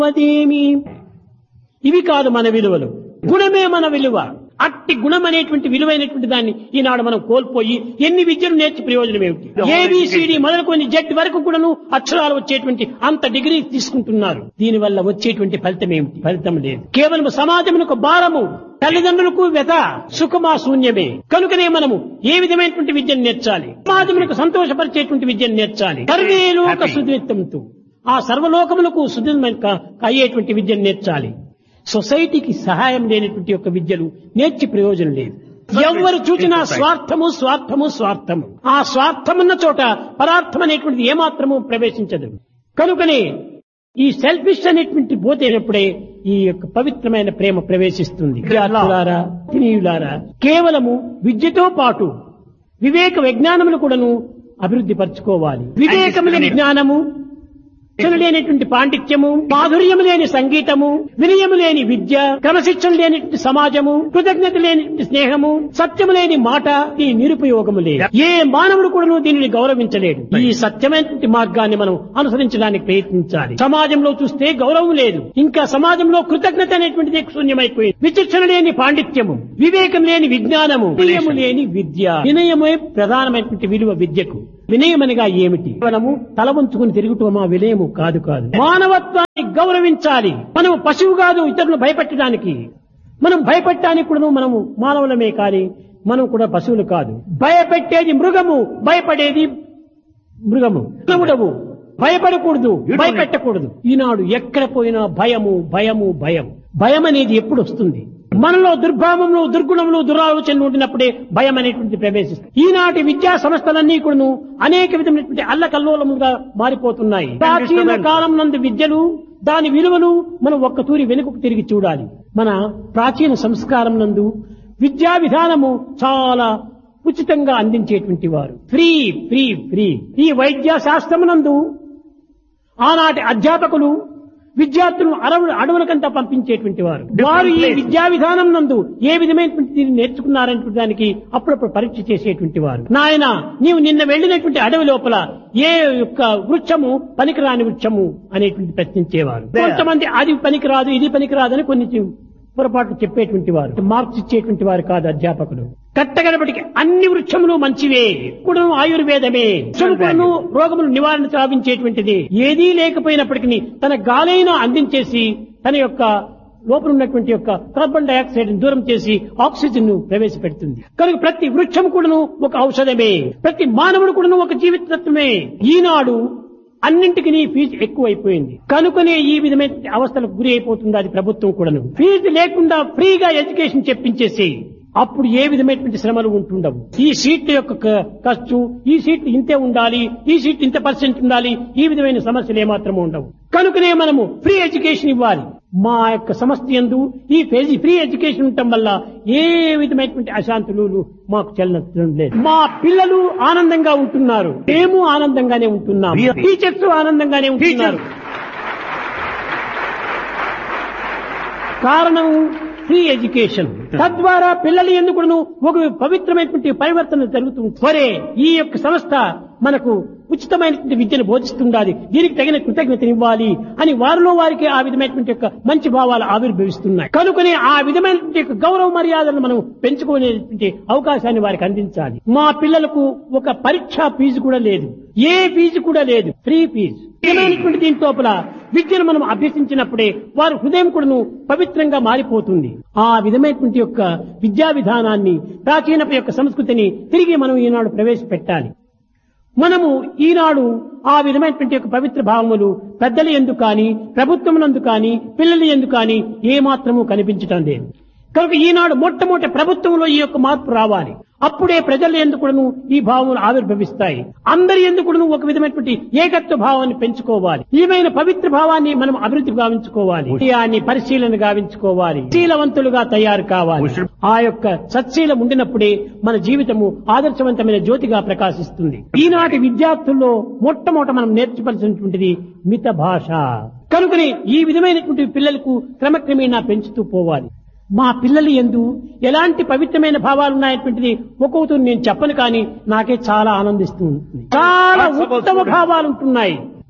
అదేమి ఇవి కాదు మన విలువలు గుణమే మన విలువ అట్టి గుణం అనేటువంటి విలువైనటువంటి దాన్ని ఈనాడు మనం కోల్పోయి ఎన్ని విద్యలు నేర్చి ప్రయోజనం ఏమిటి ఏబిసిడి మొదలుకొని జెడ్ వరకు కూడాను అక్షరాలు వచ్చేటువంటి అంత డిగ్రీ తీసుకుంటున్నారు దీనివల్ల వచ్చేటువంటి ఫలితం ఏమిటి ఫలితం లేదు కేవలం సమాజమునకు భారము తల్లిదండ్రులకు వ్యత సుఖమా శూన్యమే కనుకనే మనము ఏ విధమైనటువంటి విద్యను నేర్చాలి సమాజములకు సంతోషపరిచేటువంటి విద్యను నేర్చాలి సర్వేలోక సుద్విత్తంతో ఆ సర్వలోకములకు సుదృఢమైన అయ్యేటువంటి విద్యను నేర్చాలి సొసైటీకి సహాయం లేనటువంటి యొక్క విద్యలు నేర్చి ప్రయోజనం లేదు ఎవరు చూచినా స్వార్థము స్వార్థము స్వార్థము ఆ స్వార్థమున్న చోట పరార్థం అనేటువంటిది ఏమాత్రము ప్రవేశించదు కనుకనే ఈ సెల్ఫిష్ అనేటువంటి పోతేనప్పుడే ఈ యొక్క పవిత్రమైన ప్రేమ ప్రవేశిస్తుంది విద్యార్థులారా తినీయులారా కేవలము విద్యతో పాటు వివేక విజ్ఞానమును కూడాను అభివృద్ధి పరచుకోవాలి వివేకము లేని జ్ఞానము శిక్షణ లేనటువంటి పాండిత్యము మాధుర్యము లేని సంగీతము వినయము లేని విద్య క్రమశిక్షణ లేనటువంటి సమాజము కృతజ్ఞత లేనటువంటి స్నేహము సత్యము లేని మాట ఈ నిరుపయోగము లేదు ఏ మానవుడు కూడా దీనిని గౌరవించలేడు ఈ సత్యమైనటువంటి మార్గాన్ని మనం అనుసరించడానికి ప్రయత్నించాలి సమాజంలో చూస్తే గౌరవం లేదు ఇంకా సమాజంలో కృతజ్ఞత అనేటువంటిది శూన్యమైపోయింది విచక్షణ లేని పాండిత్యము వివేకం లేని విజ్ఞానము వినయము లేని విద్య వినయమే ప్రధానమైనటువంటి విలువ విద్యకు వినయమనగా ఏమిటి మనము తల వంచుకుని తిరుగుతాం ఆ వినయము కాదు కాదు మానవత్వాన్ని గౌరవించాలి మనం పశువు కాదు ఇతరులను భయపెట్టడానికి మనం భయపెట్టడానికి కూడా మనము మానవులమే కానీ మనం కూడా పశువులు కాదు భయపెట్టేది మృగము భయపడేది మృగము మానవుడవు భయపడకూడదు భయపెట్టకూడదు ఈనాడు ఎక్కడ పోయినా భయము భయము భయం భయం అనేది ఎప్పుడు వస్తుంది మనలో దుర్భావములు దుర్గుణములు దురాలోచనలు ఉండినప్పుడే భయం అనేటువంటి ప్రవేశిస్తుంది ఈనాటి విద్యా సంస్థలన్నీ కూడాను అనేక విధమైనటువంటి అల్లకల్లోలముగా మారిపోతున్నాయి ప్రాచీన కాలం నందు విద్యలు దాని విలువలు మనం ఒక్క తూరి వెనుకకు తిరిగి చూడాలి మన ప్రాచీన సంస్కారం నందు విద్యా విధానము చాలా ఉచితంగా అందించేటువంటి వారు ఫ్రీ ఫ్రీ ఫ్రీ ఈ వైద్య శాస్త్రమునందు ఆనాటి అధ్యాపకులు విద్యార్థులను అడవులు అడవులకంతా పంపించేటువంటి వారు వారు ఈ విద్యా విధానం నందు ఏ విధమైనటువంటి దీన్ని నేర్చుకున్నారనే దానికి అప్పుడప్పుడు పరీక్ష చేసేటువంటి వారు నాయన నీవు నిన్న వెళ్ళినటువంటి అడవి లోపల ఏ యొక్క వృక్షము పనికిరాని వృక్షము అనేటువంటి ప్రశ్నించేవారు కొంతమంది అది పనికిరాదు ఇది పనికిరాదు అని కొన్ని పొరపాట్లు చెప్పేటువంటి వారు మార్క్స్ ఇచ్చేటువంటి వారు కాదు అధ్యాపకులు కట్టగడపటికి అన్ని వృక్షములు మంచివే ఇప్పుడు ఆయుర్వేదమే వృక్షములను రోగములు నివారణ సాధించేటువంటిది ఏదీ లేకపోయినప్పటికీ తన గాలైనా అందించేసి తన యొక్క లోపల ఉన్నటువంటి యొక్క కార్బన్ డైఆక్సైడ్ దూరం చేసి ఆక్సిజన్ ను ప్రవేశపెడుతుంది కనుక ప్రతి వృక్షం కూడాను ఒక ఔషధమే ప్రతి మానవుడు కూడాను ఒక జీవితత్వమే ఈనాడు అన్నింటికి ఫీజు ఎక్కువైపోయింది కనుకనే ఈ విధమైన అవస్థలకు గురి అయిపోతుంది అది ప్రభుత్వం కూడాను ఫీజు లేకుండా ఫ్రీగా ఎడ్యుకేషన్ చెప్పించేసి అప్పుడు ఏ విధమైనటువంటి శ్రమలు ఉంటుండవు ఈ సీట్ల యొక్క క- ఖర్చు ఈ సీట్లు ఇంతే ఉండాలి ఈ సీట్ ఇంత పర్సెంట్ ఉండాలి ఈ విధమైన సమస్యలు ఏమాత్రం ఉండవు కనుకనే మనము ఫ్రీ ఎడ్యుకేషన్ ఇవ్వాలి మా యొక్క సంస్థ యందు ఈ ఫేజీ ఫ్రీ ఎడ్యుకేషన్ ఉండటం వల్ల ఏ విధమైనటువంటి అశాంతులు మాకు చెల్లడం లేదు మా పిల్లలు ఆనందంగా ఉంటున్నారు మేము ఆనందంగానే ఉంటున్నాం Really? టీచర్స్ ఆనందంగానే ఉంటున్నారు కారణం ఫ్రీ ఎడ్యుకేషన్ తద్వారా పిల్లలు ఎందుకును ఒక పవిత్రమైనటువంటి పరివర్తన జరుగుతుంది సరే ఈ యొక్క సంస్థ మనకు ఉచితమైనటువంటి విద్యను బోధిస్తుండాలి దీనికి తగిన కృతజ్ఞతనివ్వాలి అని వారిలో వారికి ఆ విధమైనటువంటి యొక్క మంచి భావాలు ఆవిర్భవిస్తున్నాయి కనుకనే ఆ విధమైనటువంటి యొక్క గౌరవ మర్యాదలను మనం పెంచుకునేటువంటి అవకాశాన్ని వారికి అందించాలి మా పిల్లలకు ఒక పరీక్షా ఫీజు కూడా లేదు ఏ ఫీజు కూడా లేదు ఫ్రీ ఫీజు నిజమైనటువంటి దీని లోపల విద్యను మనం అభ్యసించినప్పుడే వారి హృదయం కూడాను పవిత్రంగా మారిపోతుంది ఆ విధమైనటువంటి యొక్క విద్యా విధానాన్ని ప్రాచీన యొక్క సంస్కృతిని తిరిగి మనం ఈనాడు ప్రవేశపెట్టాలి మనము ఈనాడు ఆ విధమైనటువంటి యొక్క పవిత్ర భావములు పెద్దల ఎందు కానీ ప్రభుత్వమునందు కానీ పిల్లల ఎందు కానీ ఏ మాత్రము కనిపించటం లేదు కనుక ఈనాడు మొట్టమొదటి ప్రభుత్వంలో ఈ యొక్క మార్పు రావాలి అప్పుడే ప్రజల ఎందుకును ఈ భావములు ఆవిర్భవిస్తాయి అందరి ఎందుకును ఒక విధమైనటువంటి ఏకత్వ భావాన్ని పెంచుకోవాలి ఈమైన పవిత్ర భావాన్ని మనం అభివృద్ధి గావించుకోవాలి విషయాన్ని పరిశీలన గావించుకోవాలి శీలవంతులుగా తయారు కావాలి ఆ యొక్క సత్శీలం ఉండినప్పుడే మన జీవితము ఆదర్శవంతమైన జ్యోతిగా ప్రకాశిస్తుంది ఈనాటి విద్యార్థుల్లో మొట్టమొదట మనం నేర్చుకోవాల్సినటువంటిది మిత భాష కనుకనే ఈ విధమైనటువంటి పిల్లలకు క్రమక్రమేణా పెంచుతూ పోవాలి మా పిల్లలు ఎందు ఎలాంటి పవిత్రమైన భావాలు ఉన్నాయటువంటిది ఒక్కొక్కరు నేను చెప్పను కానీ నాకే చాలా ఆనందిస్తూ ఉంటుంది చాలా ఉత్తమ భావాలు ఉంటున్నాయి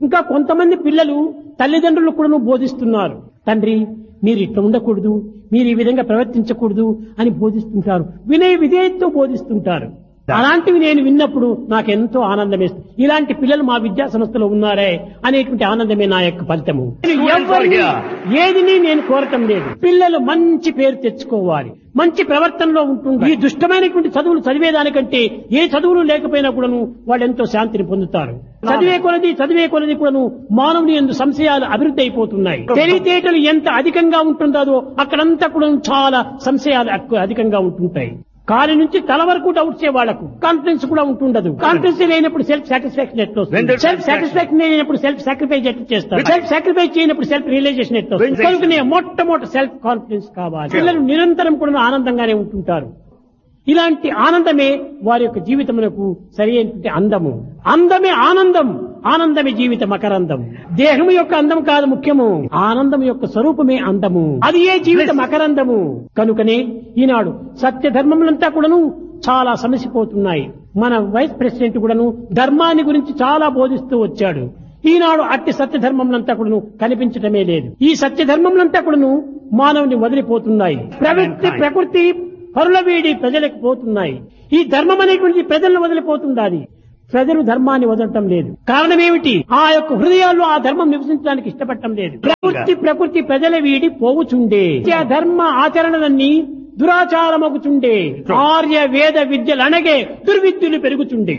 ఇంకా కొంతమంది పిల్లలు తల్లిదండ్రులు కూడా బోధిస్తున్నారు తండ్రి మీరు ఇట్లా ఉండకూడదు మీరు ఈ విధంగా ప్రవర్తించకూడదు అని బోధిస్తుంటారు వినయ విధేయతతో బోధిస్తుంటారు అలాంటివి నేను విన్నప్పుడు నాకు ఎంతో ఆనందం వేస్తుంది ఇలాంటి పిల్లలు మా విద్యా సంస్థలో ఉన్నారే అనేటువంటి ఆనందమే నా యొక్క ఫలితము నేను ఎవరిని, ఏదిని నేను కోరటం లేదు పిల్లలు మంచి పేరు తెచ్చుకోవాలి మంచి ప్రవర్తనలో ఉంటుంది ఈ దుష్టమైనటువంటి చదువులు చదివేదానికంటే ఏ చదువులు లేకపోయినా కూడాను వాళ్ళు ఎంతో శాంతిని పొందుతారు చదివే కొలది చదివే కొలది కూడాను మానవుని ఎందు సంశయాలు అభివృద్ధి అయిపోతున్నాయి తెలివితేటలు ఎంత అధికంగా ఉంటుందో అక్కడంతా కూడా చాలా సంశయాలు ఎక్కువ అధికంగా ఉంటుంటాయి కాలి నుంచి తల వరకు డౌట్సే వాళ్లకు కాన్ఫిడెన్స్ కూడా ఉంటుండదు కాన్ఫిడెన్స్ లేనప్పుడు సెల్ఫ్ సాటిస్ఫాక్షన్ ఎట్లా When there's సెల్ఫ్ సాటిస్ఫాక్షన్ లేనప్పుడు సెల్ఫ్ సాక్రిఫైస్ ఎట్లా చేస్తారు సెల్ఫ్ సాక్రిఫైస్ చేయనప్పుడు సెల్ఫ్ రియలైజేషన్ ఎట్లా When there's- కనుకనే మొట్టమొదటి సెల్ఫ్ కాన్ఫిడెన్స్ కావాలి పిల్లలు నిరంతరం కూడా ఆనందంగానే ఉంటుంటారు ఇలాంటి ఆనందమే వారి యొక్క జీవితమునకు సరి అయినటువంటి అందము అందమే ఆనందం ఆనందమే జీవిత మకరందం దేహం యొక్క అందం కాదు ముఖ్యము ఆనందం యొక్క స్వరూపమే అందము అది ఏ జీవిత మకరందము కనుకనే ఈనాడు సత్య ధర్మములంతా కూడాను చాలా సమసిపోతున్నాయి మన వైస్ ప్రెసిడెంట్ కూడాను ధర్మాన్ని గురించి చాలా బోధిస్తూ వచ్చాడు ఈనాడు అట్టి సత్య ధర్మములంతా కూడాను కనిపించటమే లేదు ఈ సత్య ధర్మములంతా కూడాను మానవుని వదిలిపోతున్నాయి ప్రవృత్తి ప్రకృతి పరుల వీడి ప్రజలకు పోతున్నాయి ఈ ధర్మం అనేటువంటి ప్రజలను వదిలిపోతుండాలి ప్రజలు ధర్మాన్ని వదలటం లేదు కారణం ఏమిటి ఆ యొక్క హృదయాల్లో ఆ ధర్మం నివసించడానికి ఇష్టపడటం లేదు ప్రకృతి ప్రకృతి ప్రజల వీడి పోవుచుండే ఆ ధర్మ ఆచరణలన్నీ దురాచారమగుచుండే ఆర్య వేద విద్యలు అనగే దుర్విద్యులు పెరుగుచుండే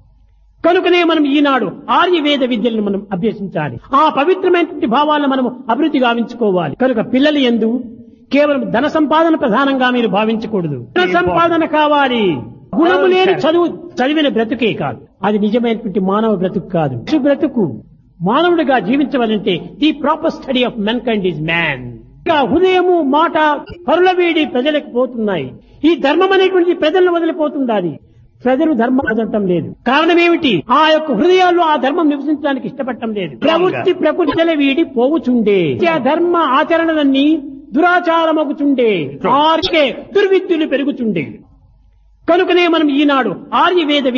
కనుకనే మనం ఈనాడు ఆర్య వేద విద్యలను మనం అభ్యసించాలి ఆ పవిత్రమైనటువంటి భావాలను మనం అభివృద్ధి గావించుకోవాలి కనుక పిల్లలు ఎందు కేవలం ధన సంపాదన ప్రధానంగా మీరు భావించకూడదు ధన సంపాదన కావాలి గుణము లేని చదువు చదివిన బ్రతుకే కాదు అది నిజమైనటువంటి మానవ బ్రతుకు కాదు మనిషి బ్రతుకు మానవుడిగా జీవించవాలంటే the proper study of mankind is man ఇంకా హృదయము మాట పరుల వీడి ప్రజలకు పోతున్నాయి ఈ ధర్మం అనేటువంటి ప్రజలను వదిలిపోతుండాలి ప్రజలు ధర్మం వదలటం లేదు కారణం ఏమిటి ఆ యొక్క హృదయాల్లో ఆ ధర్మం నివసించడానికి ఇష్టపడటం లేదు ప్రవృత్తి ప్రకృతిల వీడి పోవుచుండే ఆ ధర్మ ఆచరణలన్నీ దురాచారమగుచుండే ఆర్కే దుర్విద్యులు పెరుగుచుండే కనుకనే మనం ఈనాడు ఆర్య వేద